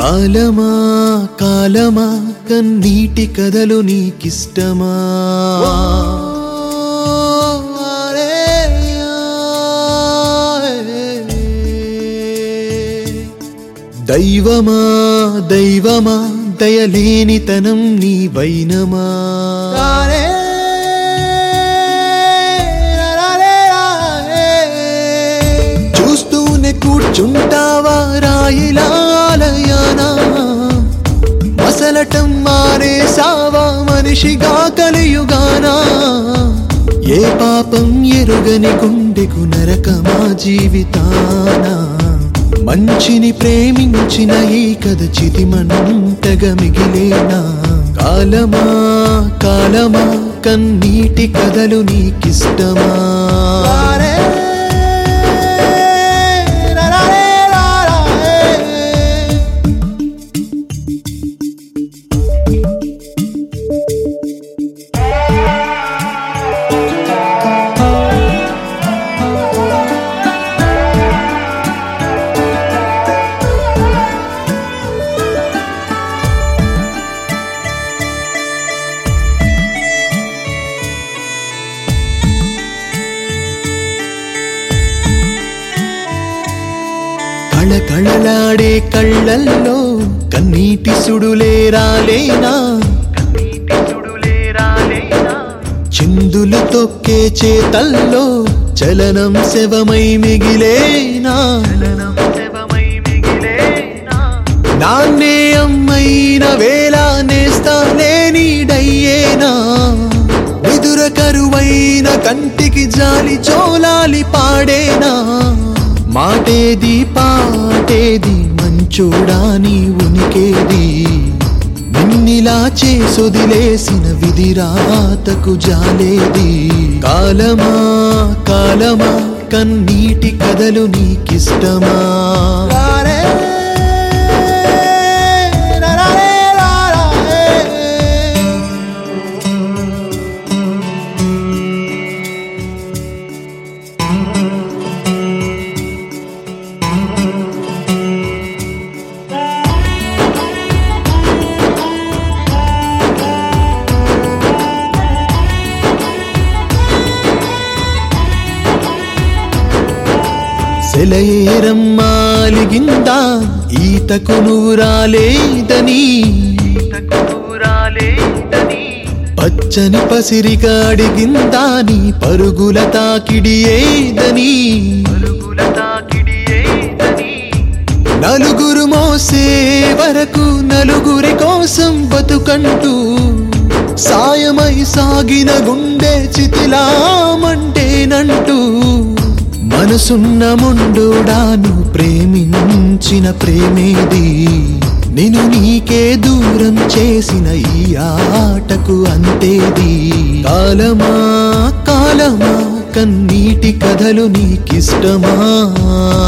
కాలమా కాలమా కన్నీటి కథలు నీకిష్టమా దైవమా దైవమా దయలేనితనం నీ వైనమా చూస్తూనే కూర్చుంటావా రాయిలాలయానా మసలటం మానేసావా మనిషిగా కలియుగానా ఏ పాపం ఎరుగని గుండెకు నరకమా జీవితానా మంచిని ప్రేమించిన ఈ కథ చితిమంటగా మిగిలేనా కాలమా కాలమా కన్నీటి కథలు నీకిష్టమా కళకళలాడే కళ్ళల్లో కన్నీటి సుడులే రాలేనా చిందులు తొక్కే చేతల్లో చలనం శవమై మిగిలేనా నాన్నే అమ్మైన వేళ నేస్తానే నీడయ్యేనా ఎదుర కరువైన కంటికి జాలి చోలాలి పాడేనా మాటేది పాటేది మంచోడా నీ ఉనికేది నిన్నిలా చేసొదిలేసిన విధిరాతకు జాలేది కాలమా కాలమా కన్నీటి కథలు నీకిష్టమా సెలయేరమ్మాలిగిందా ఈతకు నూరాలేదని పచ్చని పసిరిగా అడిగిందా నీ పరుగుల తాకిడి ఏదని నలుగురు మోసే వరకు నలుగురి కోసం బతుకంటూ సాయమై సాగిన గుండె చితిలామంటేనంటూ మనసున్న ముండోడాను ప్రేమించిన ప్రేమేది నిన్ను నీకే దూరం చేసిన ఈ ఆటకు అంతేది కాలమా కాలమా కన్నీటి కథలు నీకిష్టమా